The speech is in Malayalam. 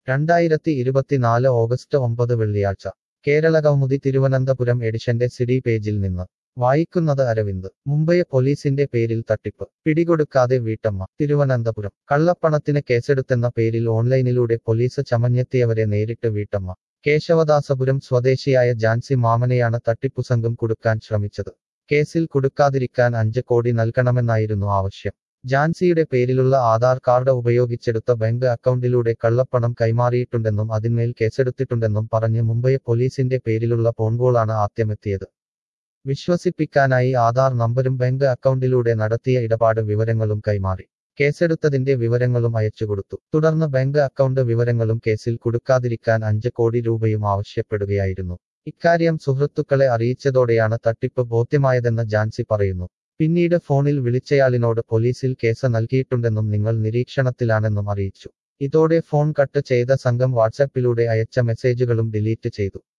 രണ്ടായിരത്തി ഇരുപത്തിനാല് ഓഗസ്റ്റ് ഒമ്പത് വെള്ളിയാഴ്ച കേരളകൗമുദി തിരുവനന്തപുരം എഡിഷന്റെ സിഡി പേജിൽ നിന്ന് വായിക്കുന്നത് അരവിന്ദ് മുംബൈ പോലീസിന്റെ പേരിൽ തട്ടിപ്പ് പിടികൊടുക്കാതെ വീട്ടമ്മ തിരുവനന്തപുരം കള്ളപ്പണത്തിന് കേസെടുത്തെന്ന പേരിൽ ഓൺലൈനിലൂടെ പോലീസ് ചമഞ്ഞെത്തിയവരെ നേരിട്ട് വീട്ടമ്മ കേശവദാസപുരം സ്വദേശിയായ ജാൻസി മാമനെയാണ് തട്ടിപ്പുസംഘം കുടുക്കാൻ ശ്രമിച്ചത് കേസിൽ കുടുക്കാതിരിക്കാൻ അഞ്ച് കോടി നൽകണമെന്നായിരുന്നു ആവശ്യം ജാൻസിയുടെ പേരിലുള്ള ആധാർ കാർഡ് ഉപയോഗിച്ചെടുത്ത ബാങ്ക് അക്കൗണ്ടിലൂടെ കള്ളപ്പണം കൈമാറിയിട്ടുണ്ടെന്നും അതിന്മേൽ കേസെടുത്തിട്ടുണ്ടെന്നും പറഞ്ഞ് മുംബൈ പോലീസിന്റെ പേരിലുള്ള ഫോൺകോളാണ് ആദ്യമെത്തിയത് വിശ്വസിപ്പിക്കാനായി ആധാർ നമ്പരും ബാങ്ക് അക്കൗണ്ടിലൂടെ നടത്തിയ ഇടപാട് വിവരങ്ങളും കൈമാറി കേസെടുത്തതിന്റെ വിവരങ്ങളും അയച്ചുകൊടുത്തു തുടർന്ന് ബാങ്ക് അക്കൗണ്ട് വിവരങ്ങളും കേസിൽ കുടുക്കാതിരിക്കാൻ അഞ്ച് കോടി രൂപയും ആവശ്യപ്പെടുകയായിരുന്നു ഇക്കാര്യം സുഹൃത്തുക്കളെ അറിയിച്ചതോടെയാണ് തട്ടിപ്പ് ബോധ്യമായതെന്ന് ജാൻസി പറയുന്നു പിന്നീട് ഫോണിൽ വിളിച്ചയാളിനോട് പോലീസിൽ കേസ് നൽകിയിട്ടുണ്ടെന്നും നിങ്ങൾ നിരീക്ഷണത്തിലാണെന്നും അറിയിച്ചു ഇതോടെ ഫോൺ കട്ട് ചെയ്ത സംഘം വാട്സാപ്പിലൂടെ അയച്ച മെസ്സേജുകളും ഡിലീറ്റ് ചെയ്തു